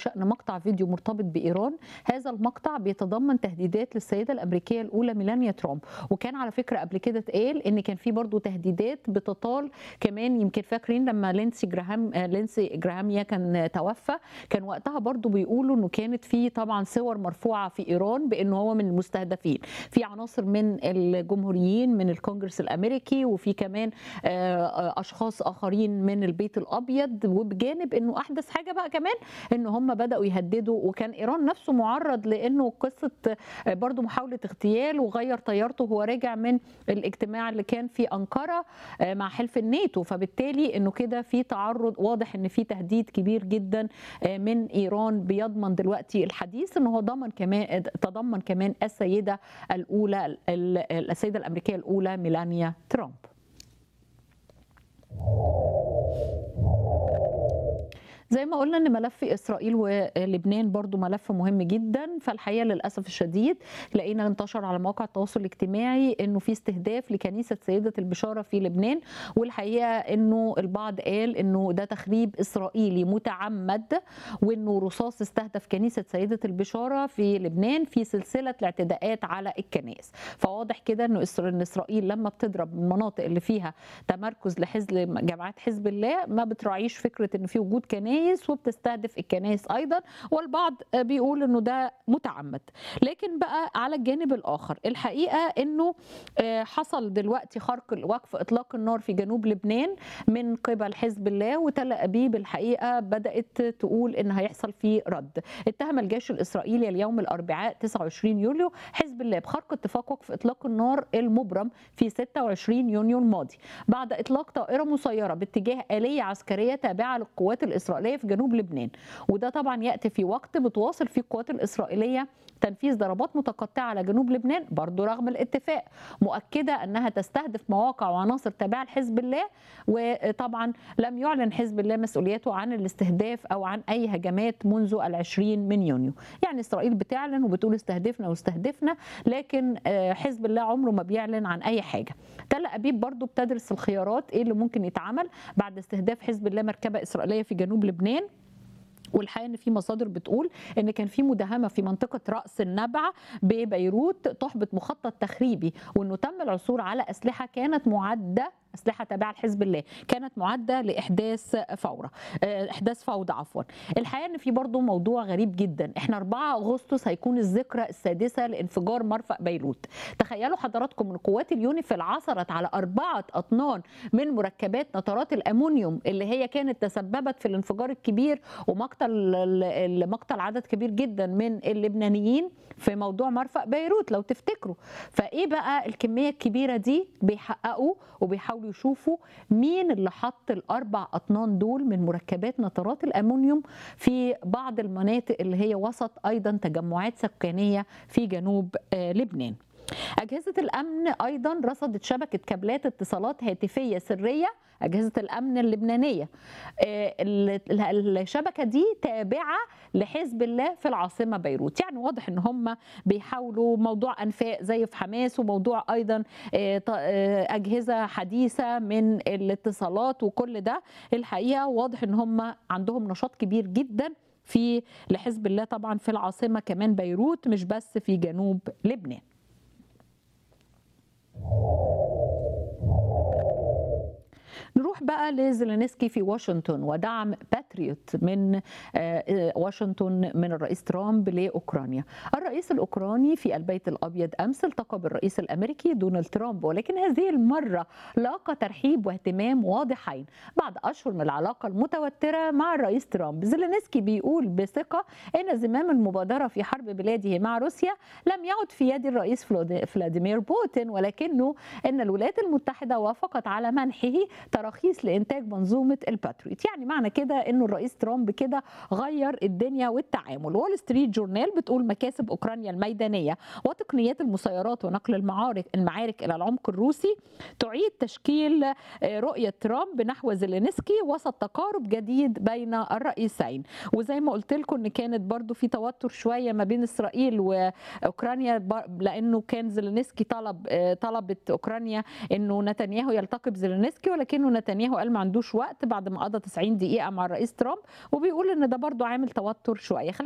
بشان مقطع فيديو مرتبط بايران هذا المقطع بيتضمن تهديدات للسيده الامريكيه الاولى ميلانيا ترامب وكان على فكره قبل كده اتقال ان كان في برضو تهديدات بتطال كمان يمكن فاكرين لما لينسي جراهام آه، لينسي جراهاميا كان توفى كان وقتها برضو بيقولوا انه كانت في طبعا صور مرفوعه في ايران بانه هو من المستهدفين في عناصر من الجمهوريين من الكونجرس الامريكي وفي كمان آه، اشخاص اخرين من البيت الابيض وبجانب انه احدث حاجه بقى كمان ان هم بداوا يهددوا وكان ايران نفسه معرض لانه قصه آه، برضو محاوله اغتيال وغير طيارته وهو راجع من الاجتماع اللي كان في انقره آه، مع حلف الناتو فبالتالي انه كده في تعرض واضح ان في تهديد كبير جدا آه، من ايران بيضمن دلوقتي الحديث ان هو ضمن كمان تضمن كمان السيده الاولى ال- ال- السيده الامريكيه الاولى ميلانيا ترامب زي ما قلنا ان ملف اسرائيل ولبنان برضو ملف مهم جدا فالحقيقه للاسف الشديد لقينا انتشر على مواقع التواصل الاجتماعي انه في استهداف لكنيسه سيده البشاره في لبنان والحقيقه انه البعض قال انه ده تخريب اسرائيلي متعمد وانه رصاص استهدف كنيسه سيده البشاره في لبنان في سلسله الاعتداءات على الكنائس فواضح كده انه إسر- ان اسرائيل لما بتضرب المناطق اللي فيها تمركز لحزب جماعات حزب الله ما بتراعيش فكره ان في وجود كنائس وبتستهدف الكنائس ايضا والبعض بيقول انه ده متعمد لكن بقى على الجانب الاخر الحقيقه انه آه، حصل دلوقتي خرق وقف اطلاق النار في جنوب لبنان من قبل حزب الله وتل ابيب الحقيقه بدات تقول ان هيحصل فيه رد اتهم الجيش الاسرائيلي اليوم الاربعاء 29 يوليو حزب الله بخرق اتفاق وقف اطلاق النار المبرم في 26 يونيو الماضي بعد اطلاق طائره مسيره باتجاه اليه عسكريه تابعه للقوات الاسرائيليه في جنوب لبنان وده طبعا ياتي في وقت بتواصل فيه القوات الاسرائيليه تنفيذ ضربات متقطعه على جنوب لبنان برضه رغم الاتفاق مؤكده انها تستهدف مواقع وعناصر تابعه لحزب الله وطبعا لم يعلن حزب الله مسؤوليته عن الاستهداف او عن اي هجمات منذ العشرين من يونيو يعني اسرائيل بتعلن وبتقول استهدفنا واستهدفنا لكن آه، حزب الله عمره ما بيعلن عن اي حاجه تل ابيب برضو بتدرس الخيارات ايه اللي ممكن يتعمل بعد استهداف حزب الله مركبه اسرائيليه في جنوب لبنان والحقيقه ان في مصادر بتقول ان كان في مداهمه في منطقه راس النبع ببيروت تحبط مخطط تخريبي وانه تم العثور على اسلحه كانت معده اسلحه تابعه لحزب الله كانت معده لاحداث فوره آه، احداث فوضى عفوا الحقيقه ان في برضه موضوع غريب جدا احنا 4 اغسطس هيكون الذكرى السادسه لانفجار مرفأ بيروت تخيلوا حضراتكم ان قوات اليونيفيل عثرت على أربعة أطنان من مركبات نترات الأمونيوم اللي هي كانت تسببت في الانفجار الكبير ومقتل ال- مقتل عدد كبير جدا من اللبنانيين في موضوع مرفأ بيروت لو تفتكروا فإيه بقى الكمية الكبيرة دي بيحققوا وبيحاولوا يشوفوا مين اللي حط الأربع أطنان دول من مركبات نترات الأمونيوم في بعض المناطق اللي هي وسط أيضا تجمعات سكانية في جنوب آه، لبنان أجهزة الأمن أيضا رصدت شبكة كابلات اتصالات هاتفية سرية أجهزة الأمن اللبنانية آه، ال- ال- الشبكة دي تابعة لحزب الله في العاصمة بيروت يعني واضح ان هم بيحاولوا موضوع أنفاق زي في حماس وموضوع أيضا آه، ط- آه، أجهزة حديثة من الاتصالات وكل ده الحقيقة واضح ان هم عندهم نشاط كبير جدا في لحزب الله طبعا في العاصمة كمان بيروت مش بس في جنوب لبنان نروح بقى لزيلينسكي في واشنطن ودعم باتريوت من آه، آه، واشنطن من الرئيس ترامب لاوكرانيا. الرئيس الاوكراني في البيت الابيض امس التقى بالرئيس الامريكي دونالد ترامب ولكن هذه المره لاقى ترحيب واهتمام واضحين بعد اشهر من العلاقه المتوتره مع الرئيس ترامب. زيلينسكي بيقول بثقه ان زمام المبادره في حرب بلاده مع روسيا لم يعد في يد الرئيس فلود- فلاديمير بوتين ولكنه ان الولايات المتحده وافقت على منحه تراخيص لانتاج منظومه الباتريوت يعني معنى كده انه الرئيس ترامب كده غير الدنيا والتعامل وول ستريت جورنال بتقول مكاسب اوكرانيا الميدانيه وتقنيات المسيرات ونقل المعارك المعارك الى العمق الروسي تعيد تشكيل آه، رؤيه ترامب نحو زيلينسكي وسط تقارب جديد بين الرئيسين وزي ما قلت لكم ان كانت برضو في توتر شويه ما بين اسرائيل واوكرانيا بر- لانه كان زيلينسكي طلب آه، طلبت اوكرانيا انه نتنياهو يلتقي بزيلينسكي ولكنه نتنياهو قال ما عندوش وقت بعد ما قضى 90 دقيقه مع الرئيس ترامب وبيقول ان ده برضو عامل توتر شويه